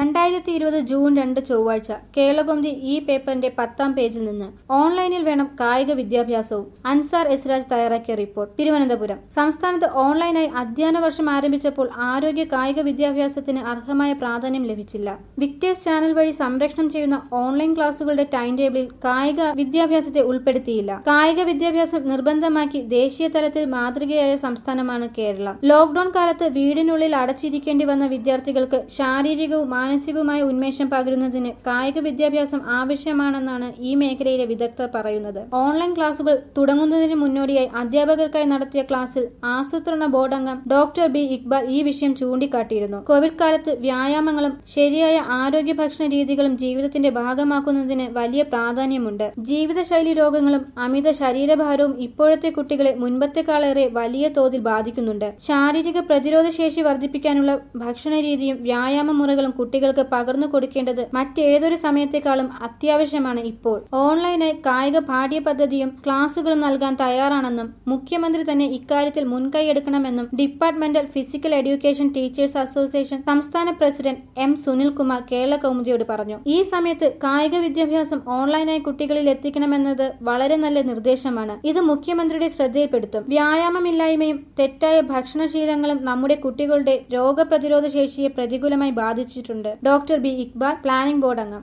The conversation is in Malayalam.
രണ്ടായിരത്തി ഇരുപത് ജൂൺ രണ്ട് ചൊവ്വാഴ്ച കേരളകൗമുദി ഈ പേപ്പറിന്റെ പത്താം പേജിൽ നിന്ന് ഓൺലൈനിൽ വേണം കായിക വിദ്യാഭ്യാസവും അൻസാർ എസ്രാജ് തയ്യാറാക്കിയ റിപ്പോർട്ട് തിരുവനന്തപുരം സംസ്ഥാനത്ത് ഓൺലൈനായി അധ്യയന വർഷം ആരംഭിച്ചപ്പോൾ ആരോഗ്യ കായിക വിദ്യാഭ്യാസത്തിന് അർഹമായ പ്രാധാന്യം ലഭിച്ചില്ല വിക്ടേഴ്സ് ചാനൽ വഴി സംരക്ഷണം ചെയ്യുന്ന ഓൺലൈൻ ക്ലാസുകളുടെ ടൈം ടേബിളിൽ കായിക വിദ്യാഭ്യാസത്തെ ഉൾപ്പെടുത്തിയില്ല കായിക വിദ്യാഭ്യാസം നിർബന്ധമാക്കി ദേശീയ തലത്തിൽ മാതൃകയായ സംസ്ഥാനമാണ് കേരളം ലോക്ഡൌൺ കാലത്ത് വീടിനുള്ളിൽ അടച്ചിരിക്കേണ്ടി വന്ന വിദ്യാർത്ഥികൾക്ക് ശാരീരികവും മാനസികവുമായ ഉന്മേഷം പകരുന്നതിന് കായിക വിദ്യാഭ്യാസം ആവശ്യമാണെന്നാണ് ഈ മേഖലയിലെ വിദഗ്ധർ പറയുന്നത് ഓൺലൈൻ ക്ലാസുകൾ തുടങ്ങുന്നതിന് മുന്നോടിയായി അധ്യാപകർക്കായി നടത്തിയ ക്ലാസ്സിൽ ആസൂത്രണ ബോർഡ് അംഗം ഡോക്ടർ ബി ഇക്ബാൽ ഈ വിഷയം ചൂണ്ടിക്കാട്ടിയിരുന്നു കോവിഡ് കാലത്ത് വ്യായാമങ്ങളും ശരിയായ ആരോഗ്യ ഭക്ഷണ രീതികളും ജീവിതത്തിന്റെ ഭാഗമാക്കുന്നതിന് വലിയ പ്രാധാന്യമുണ്ട് ജീവിതശൈലി രോഗങ്ങളും അമിത ശരീരഭാരവും ഇപ്പോഴത്തെ കുട്ടികളെ മുൻപത്തെക്കാളേറെ വലിയ തോതിൽ ബാധിക്കുന്നുണ്ട് ശാരീരിക പ്രതിരോധ ശേഷി വർദ്ധിപ്പിക്കാനുള്ള ഭക്ഷണ രീതിയും വ്യായാമ മുറകളും കുട്ടികൾക്ക് പകർന്നു കൊടുക്കേണ്ടത് മറ്റേതൊരു സമയത്തെക്കാളും അത്യാവശ്യമാണ് ഇപ്പോൾ ഓൺലൈനായി കായിക പാഠ്യ പദ്ധതിയും ക്ലാസുകളും നൽകാൻ തയ്യാറാണെന്നും മുഖ്യമന്ത്രി തന്നെ ഇക്കാര്യത്തിൽ മുൻകൈയെടുക്കണമെന്നും departmental physical education teachers association സംസ്ഥാന പ്രസിഡന്റ് എം സുനിൽകുമാർ കേരള കൗമുദിയോട് പറഞ്ഞു ഈ സമയത്ത് കായിക വിദ്യാഭ്യാസം ഓൺലൈനായി കുട്ടികളിൽ എത്തിക്കണമെന്നത് വളരെ നല്ല നിർദ്ദേശമാണ് ഇത് മുഖ്യമന്ത്രിയുടെ ശ്രദ്ധയിൽപ്പെടുത്തും വ്യായാമമില്ലായ്മയും തെറ്റായ ഭക്ഷണശീലങ്ങളും നമ്മുടെ കുട്ടികളുടെ രോഗപ്രതിരോധ ശേഷിയെ പ്രതികൂലമായി ബാധിച്ചിട്ടുണ്ട് doctor B Iqbal planning board അംഗം